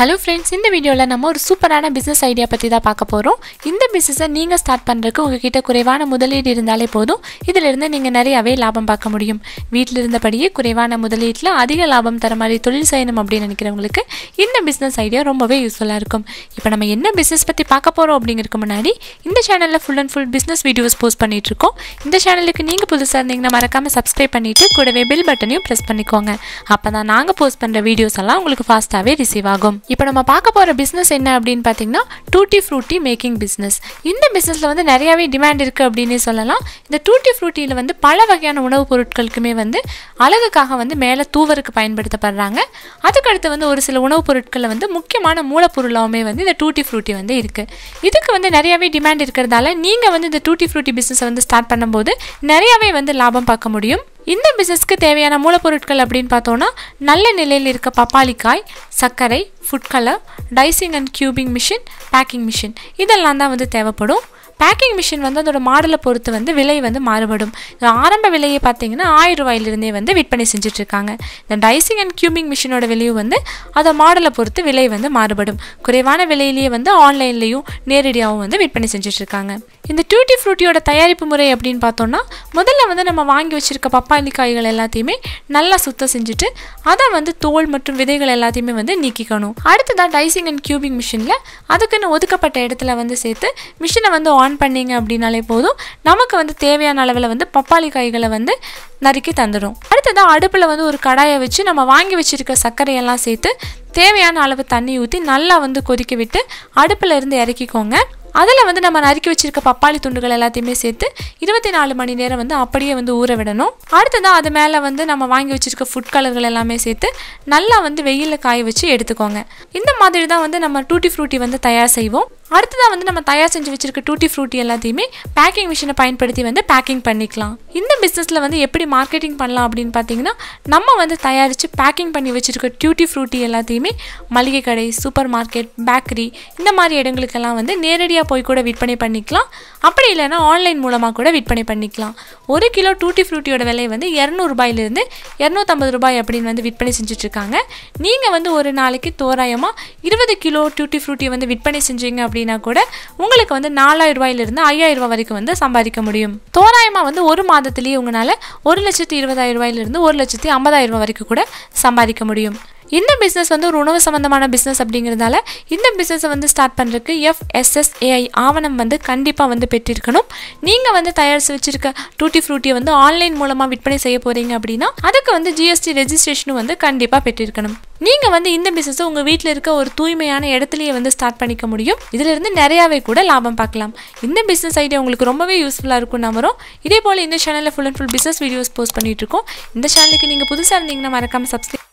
hello friends இந்த வீடியோவில் நம்ம ஒரு சூப்பரான பிஸ்னஸ் ஐடியா பற்றி தான் பார்க்க போகிறோம் இந்த பிஸ்னஸை நீங்கள் ஸ்டார்ட் பண்ணுறதுக்கு உங்ககிட்ட குறைவான முதலீடு இருந்தாலே போதும் இதிலிருந்து நீங்கள் நிறையாவே லாபம் பார்க்க முடியும் வீட்டில் இருந்தபடியே குறைவான முதலீட்டில் அதிக லாபம் தர மாதிரி தொழில் செய்யணும் அப்படின்னு நினைக்கிறவங்களுக்கு இந்த பிஸ்னஸ் ஐடியா ரொம்பவே யூஸ்ஃபுல்லாக இருக்கும் இப்போ நம்ம என்ன பிஸ்னஸ் பற்றி பார்க்க போகிறோம் அப்படிங்கிறதுக்கு முன்னாடி இந்த சேனலில் full and full business videos post பண்ணிட்டு இருக்கோம் இந்த சேனலுக்கு நீங்கள் புதுசாக இருந்தீங்கன்னா மறக்காமல் சப்ஸ்கிரைப் பண்ணிவிட்டு கூடவே பெல் பட்டனையும் ப்ரெஸ் பண்ணிக்கோங்க அப்போ தான் நாங்கள் போஸ்ட் பண்ணுற வீடியோஸ் எல்லாம் உங்களுக்கு ஃபாஸ்ட்டாகவே ரிசீவ் ஆகும் இப்போ நம்ம பார்க்க போகிற பிஸ்னஸ் என்ன அப்படின்னு பார்த்தீங்கன்னா டூட்டி ஃப்ரூட்டி மேக்கிங் பிஸ்னஸ் இந்த பிஸ்னஸில் வந்து நிறையாவே டிமாண்ட் இருக்குது அப்படின்னே சொல்லலாம் இந்த டூட்டி ஃப்ரூட்டியில் வந்து பல வகையான உணவுப் பொருட்களுக்குமே வந்து அழகுக்காக வந்து மேலே தூவருக்கு பயன்படுத்தப்படுறாங்க அதுக்கடுத்து வந்து ஒரு சில உணவுப் பொருட்களில் வந்து முக்கியமான மூலப்பொருளாகவுமே வந்து இந்த டூட்டி ஃப்ரூட்டி வந்து இருக்குது இதுக்கு வந்து நிறையாவே டிமாண்ட் இருக்கிறதால நீங்கள் வந்து இந்த டூட்டி ஃப்ரூட்டி பிஸ்னஸை வந்து ஸ்டார்ட் பண்ணும்போது நிறையாவே வந்து லாபம் பார்க்க முடியும் இந்த பிஸ்னஸ்க்கு தேவையான மூலப்பொருட்கள் அப்படின்னு பார்த்தோன்னா நல்ல நிலையில் இருக்க பப்பாளிக்காய் சர்க்கரை food colour dicing and cubing machine packing machine இதெல்லாம் தான் வந்து தேவைப்படும் பேக்கிங் மிஷின் வந்து அதோட மாடலை பொறுத்து வந்து விலை வந்து மாறுபடும் இது ஆரம்ப விலையை பார்த்தீங்கன்னா ஆயிரம் ரூபாயிலிருந்தே வந்து விற்பனை செஞ்சுட்டு இருக்காங்க இந்த டைசிங் அண்ட் கியூபிங் மிஷினோட விலையும் வந்து அதை மாடலை பொறுத்து விலை வந்து மாறுபடும் குறைவான விலையிலேயே வந்து ஆன்லைன்லேயும் நேரடியாகவும் வந்து விற்பனை செஞ்சுட்டு இருக்காங்க இந்த டியூட்டி ஃப்ரூட்டியோட தயாரிப்பு முறை அப்படின்னு பார்த்தோம்னா முதல்ல வந்து நம்ம வாங்கி வச்சிருக்க பப்பாளி காய்கள் எல்லாத்தையுமே நல்லா சுத்தம் செஞ்சுட்டு அதை வந்து தோல் மற்றும் விதைகள் எல்லாத்தையுமே வந்து நீக்கிக்கணும் அடுத்ததான் டைசிங் அண்ட் கியூபிங் மிஷினில் அதுக்குன்னு ஒதுக்கப்பட்ட இடத்துல வந்து சேர்த்து மிஷினை வந்து ஆன் பண்ணீங்க அப்படின்னாலே போதும் நமக்கு வந்து தேவையான அளவில் வந்து பப்பாளி காய்களை வந்து நறுக்கி தந்துடும் அடுத்ததாக அடுப்பில் வந்து ஒரு கடாயை வச்சு நம்ம வாங்கி வச்சிருக்க சர்க்கரையெல்லாம் சேர்த்து தேவையான அளவு தண்ணி ஊற்றி நல்லா வந்து கொதிக்க விட்டு அடுப்பில் இருந்து இறக்கிக்கோங்க அதில் வந்து நம்ம நறுக்கி வச்சிருக்க பப்பாளி துண்டுகள் எல்லாத்தையுமே சேர்த்து இருபத்தி நாலு மணி நேரம் வந்து அப்படியே வந்து ஊற விடணும் அடுத்ததாக அது மேலே வந்து நம்ம வாங்கி வச்சிருக்க ஃபுட் கலர்கள் எல்லாமே சேர்த்து நல்லா வந்து வெயிலில் காய வச்சு எடுத்துக்கோங்க இந்த மாதிரி தான் வந்து நம்ம டூட்டி ஃப்ரூட்டி வந்து தயார் செய்வோம் அடுத்ததாக வந்து நம்ம தயார் செஞ்சு வச்சிருக்க டூட்டி ஃப்ரூட்டி எல்லாத்தையுமே பேக்கிங் மிஷினை பயன்படுத்தி வந்து பேக்கிங் பண்ணிக்கலாம் இந்த பிஸ்னஸில் வந்து எப்படி மார்க்கெட்டிங் பண்ணலாம் அப்படின்னு பார்த்தீங்கன்னா நம்ம வந்து தயாரித்து பேக்கிங் பண்ணி வச்சிருக்க டியூட்டி ஃப்ரூட்டி எல்லாத்தையுமே மளிகை கடை சூப்பர் மார்க்கெட் பேக்கரி இந்த மாதிரி இடங்களுக்கெல்லாம் வந்து நேரடியாக போய் கூட விற்பனை பண்ணிக்கலாம் அப்படி இல்லைன்னா ஆன்லைன் மூலமாக கூட விற்பனை பண்ணிக்கலாம் ஒரு கிலோ டூட்டி ஃப்ரூட்டியோட விலை வந்து இரநூறுபாயிலிருந்து இரநூத்தம்பது ரூபாய் அப்படின்னு வந்து விற்பனை செஞ்சுட்ருக்காங்க நீங்கள் வந்து ஒரு நாளைக்கு தோராயமாக இருபது கிலோ டூட்டி ஃப்ரூட்டியை வந்து விற்பனை செஞ்சீங்க அப்படின்னா கூட உங்களுக்கு வந்து நாலாயிரம் ரூபாயிலிருந்து ஐயாயிரம் ரூபாய் வரைக்கும் வந்து சம்பாதிக்க முடியும் தோராயமாக வந்து ஒரு மாதத்துலேயே உங்களால் ஒரு லட்சத்தி இருபதாயிரம் ரூபாயிலிருந்து ஒரு லட்சத்தி ஐம்பதாயிரம் ரூபாய் வரைக்கும் கூட சம்பாதிக்க முடியும் இந்த பிஸ்னஸ் வந்து ஒரு உணவு சம்மந்தமான பிஸ்னஸ் அப்படிங்கிறதால இந்த பிஸ்னஸை வந்து ஸ்டார்ட் பண்ணுறதுக்கு எஃப்எஸ்எஸ்ஏஐ ஆவணம் வந்து கண்டிப்பாக வந்து பெற்றிருக்கணும் நீங்கள் வந்து தயாரித்து வச்சிருக்க டூட்டி ஃப்ரூட்டியை வந்து ஆன்லைன் மூலமாக விற்பனை செய்ய போகிறீங்க அப்படின்னா அதுக்கு வந்து ஜிஎஸ்டி ரெஜிஸ்ட்ரேஷனும் வந்து கண்டிப்பாக பெற்றிருக்கணும் நீங்கள் வந்து இந்த பிஸ்னஸை உங்கள் வீட்டில் இருக்க ஒரு தூய்மையான இடத்துலையே வந்து ஸ்டார்ட் பண்ணிக்க முடியும் இதிலிருந்து நிறையாவே கூட லாபம் பார்க்கலாம் இந்த பிஸ்னஸ் ஐடியா உங்களுக்கு ரொம்பவே யூஸ்ஃபுல்லாக இருக்கும் நம்புறோம் இதே போல் இந்த சேனலில் full and full business videos post பண்ணிட்டு இருக்கோம் இந்த சேனலுக்கு நீங்கள் புதுசாக இருந்தீங்கன்னா மறக்காமல் சப்ஸ்கிரைப்